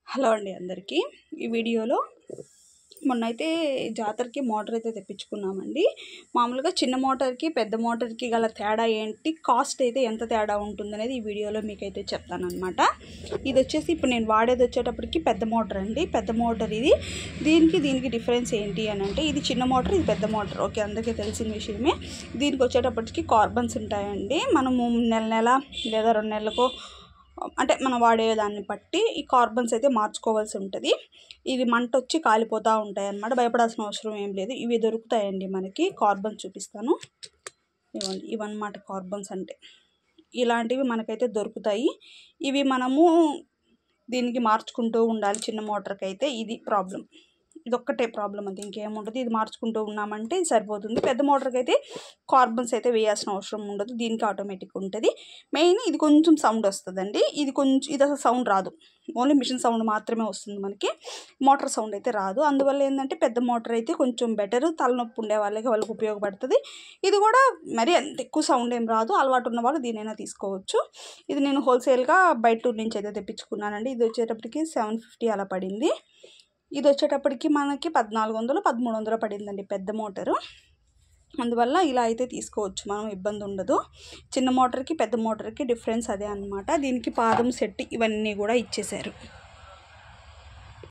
hello అండి అందరికీ ఈ వీడియోలో మొన్నైతే జాతరకి మోటార్ అయితే తెప్పించుకున్నామండి మామూలుగా చిన్న మోటార్కి పెద్ద మోటార్కి గల తేడా ఏంటి కాస్ట్ అయితే ఎంత తేడా ఉంటుందనేది ఈ వీడియోలో మీకైతే చెప్తానమాట ఇది వచ్చేసి ఇప్పుడు నేను వాడేది వచ్చేటప్పటికి పెద్ద మోటార్ అండి పెద్ద మోటార్ ఇది దీనికి దీనికి డిఫరెన్స్ ఏంటి అని అంటే ఇది చిన్న మోటార్ ఇది పెద్ద మోటార్ ఓకే అందరికీ తెలిసిన విషయమే దీనికి వచ్చేటప్పటికి కార్బన్స్ ఉంటాయండి మనము నెల నెల లేదా రెండు నెలలకో అంటే మనం వాడే దాన్ని బట్టి ఈ కార్బన్స్ అయితే మార్చుకోవాల్సి ఉంటుంది ఇది మంట వచ్చి కాలిపోతూ ఉంటాయి అన్నమాట భయపడాల్సిన అవసరం ఏం లేదు ఇవి దొరుకుతాయండి మనకి కార్బన్స్ చూపిస్తాను ఇవ్వండి ఇవన్నమాట కార్బన్స్ అంటే ఇలాంటివి మనకైతే దొరుకుతాయి ఇవి మనము దీనికి మార్చుకుంటూ ఉండాలి చిన్న మోటార్కి అయితే ఇది ప్రాబ్లం ఇది ఒక్కటే ప్రాబ్లం అంతే ఇంకేముండదు ఇది మార్చుకుంటూ ఉన్నామంటే ఇది సరిపోతుంది పెద్ద మోటార్కి అయితే కార్బన్స్ అయితే వేయాల్సిన అవసరం ఉండదు దీనికి ఆటోమేటిక్ ఉంటుంది మెయిన్ ఇది కొంచెం సౌండ్ వస్తుందండి ఇది కొంచెం ఇది అసలు సౌండ్ రాదు ఓన్లీ మిషన్ సౌండ్ మాత్రమే వస్తుంది మనకి మోటార్ సౌండ్ అయితే రాదు అందువల్ల ఏంటంటే పెద్ద మోటార్ అయితే కొంచెం బెటర్ తలనొప్పి ఉండే వాళ్ళకి వాళ్ళకి ఉపయోగపడుతుంది ఇది కూడా మరి అంత ఎక్కువ సౌండ్ ఏం రాదు అలవాటు ఉన్న వాళ్ళు దీనైనా తీసుకోవచ్చు ఇది నేను హోల్సేల్గా బయట టూర్ నుంచి అయితే తెప్పించుకున్నానండి ఇది వచ్చేటప్పటికి సెవెన్ ఫిఫ్టీ అలా పడింది ఇది వచ్చేటప్పటికి మనకి పద్నాలుగు వందలు పదమూడు వందలు పడిందండి పెద్ద మోటారు అందువల్ల ఇలా అయితే తీసుకోవచ్చు మనం ఇబ్బంది ఉండదు చిన్న మోటార్కి పెద్ద మోటార్కి డిఫరెన్స్ అదే అనమాట దీనికి పాదం సెట్ ఇవన్నీ కూడా ఇచ్చేశారు